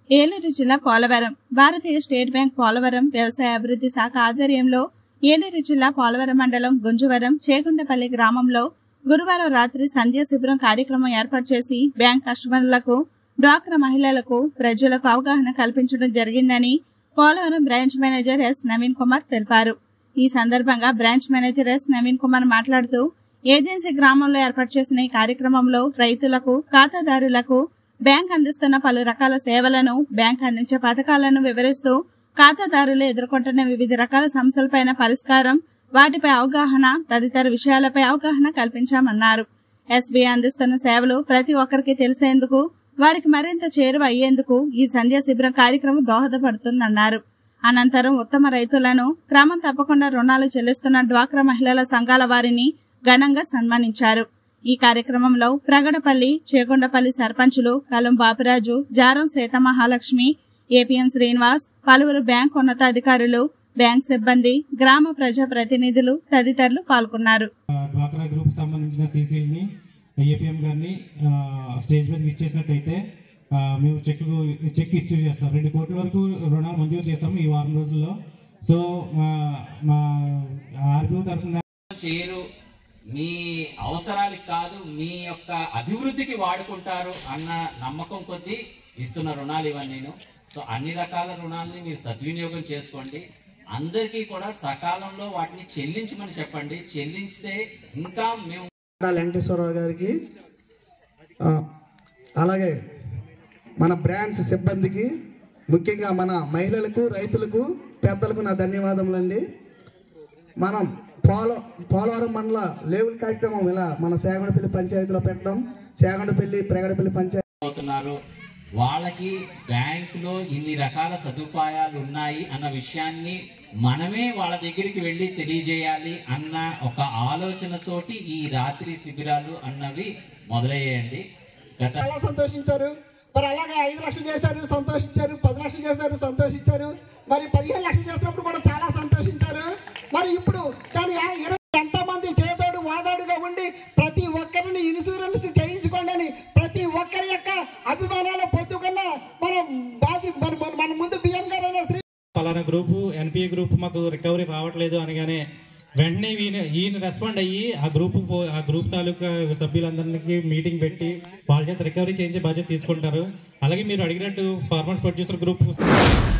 ఏలూరు జిల్లా పోలవరం భారతీయ state bank Polavaram వ్యవసాయ అభివృద్ధి శాఖ ఆధ్వర్యంలో ఏలూరు జిల్లా పోలవరం మండలం గుంజువరం చేగుండపల్లి గ్రామంలో గురువారం రాత్రి సంధ్యా శిబిరం కార్యక్రమం ఏర్పాటు చేసి బ్యాంక్ కస్టమర్లకు డ్వాక్రా మహిళలకు ప్రజలకు అవగాహన కల్పించడం జరిగిందని Polavaram branch manager S Naveen Kumar తెలిపారు ఈ సందర్భంగా branch manager S Naveen Kumar మాట్లాడుతూ ఏజెన్సీ గ్రామంలో ఏర్పాటు చేసిన ఈ కార్యక్రమంలో రైతులకు ఖాతాదారులకు బ్యాంక్ అందిస్తున్న పలు రకాల సేవలను బ్యాంక్ అందించే పథకాలను వివరిస్తూ ఖాతాదారులు ఎదుర్కొంటున్న వివిధ రకాల సమస్యలపైన పరిష్కారం వాటిపై అవగాహన తదితర విషయాలపై అవగాహన కల్పించామన్నారు ఎస్బీఐ అందిస్తున్న సేవలు ప్రతి ఒక్కరికి తెలిసేందుకు వారికి మరింత చేరువ అయ్యేందుకు ఈ సంధ్యా శిబిరం కార్యక్రమం దోహదపడుతుందన్నారు అనంతరం ఉత్తమ రైతులను క్రమం తప్పకుండా రుణాలు చెల్లిస్తున్న డ్వాక్రా మహిళల సంఘాల వారిని ఘనంగా సన్మానించారు ఈ కార్యక్రమంలో ప్రగడపల్లి చేకొండపల్లి సర్పంచులు కలం బాపిరాజు జారం సీతమహాలక్ష్మి ఏపీఎం శ్రీనివాస్ పలువురు బ్యాంక్ ఉన్నతాధికారులు బ్యాంక్ సిబ్బంది గ్రామ ప్రజా ప్రతినిధులు తదితరులు పాల్గొన్నారు డ్వాక్రా గ్రూప్ సంబంధించిన సీసీని ఏపీఎం గారిని ఆ, స్టేజ్ మీద ఇచ్చేసినట్టయితే ఆ, మేము చెక్ చెక్ ఇష్యూ చేస్తాం రెండు కోట్ల వరకు రుణాలు మంజూరు చేస్తాం ఈ వారం రోజుల్లో సో మా మా ఆర్బీఓ తరఫున చేయరు మీ అవసరాలకు కాదు మీ యొక్క అభివృద్ధికి వాడుకుంటారు అన్న నమ్మకం కొద్దీ ఇస్తున్న రుణాలు ఇవన్నీ సో అన్ని రకాల రుణాలని మీరు సద్వినియోగం చేసుకోండి అందరికీ కూడా సకాలంలో వాటిని చెల్లించమని చెప్పండి చెల్లించితే ఇంకా మేము డా వెంకటేశ్వరరావు గారికి ఆ, అలాగే మన బ్రాంచ్ సిబ్బందికి ముఖ్యంగా మన మహిళలకు రైతులకు పెద్దలకు నా ధన్యవాదములండి మనం పోల పోలవరం మండల లేవుల కార్యక్రమం ఇలా మన సేగండపల్లి పంచాయతీలో పెట్టడం సేగండపల్లి ప్రేగడపల్లి పంచాయతీ పోతున్నారు వాళ్ళకి బ్యాంకులో ఇన్ని రకాల సదుపాయాలు ఉన్నాయి అన్న విషయాన్ని మనమే వాళ్ళ దగ్గరికి వెళ్ళి తెలియజేయాలి అన్న ఒక ఆలోచనతోటి ఈ రాత్రి శిబిరాలు అన్నవి మొదలయ్యాయండి గత చాలా సంతోషించారు మరి అలాగే ఐదు లక్షలు చేశారు సంతోషించారు పది లక్షలు చేశారు సంతోషించారు మరి పదిహేను లక్షలు చేసినప్పుడు కూడా చాలా సంతోషించారు మరి ఇప్పుడు దాని ఇరవై ఎంతమంది చేదోడు వాదాడుగా ఉండి ప్రతి ఒక్కరిని ఇన్సూరెన్స్ చేయించుకోండి అని ప్రతి ఒక్కరి యొక్క అభిమానాల పొద్దుకన్న మన బాధి మన మన- మన ముందు బియ్యం గారైన శ్రీ పలానా గ్రూపు ఎన్పిఏ గ్రూప్ మాకు రికవరీ రావట్లేదు అనగానే వెంటనే ఈయన ఈయన రెస్పాండ్ అయ్యి ఆ గ్రూప్ ఆ గ్రూప్ తాలూకా సభ్యులందరికీ మీటింగ్ పెట్టి వాళ్ళ చేత రికవరీ చేయించే బాధ్యత తీసుకుంటారు అలాగే మీరు అడిగినట్టు ఫార్మర్ ప్రొడ్యూసర్ గ్రూప్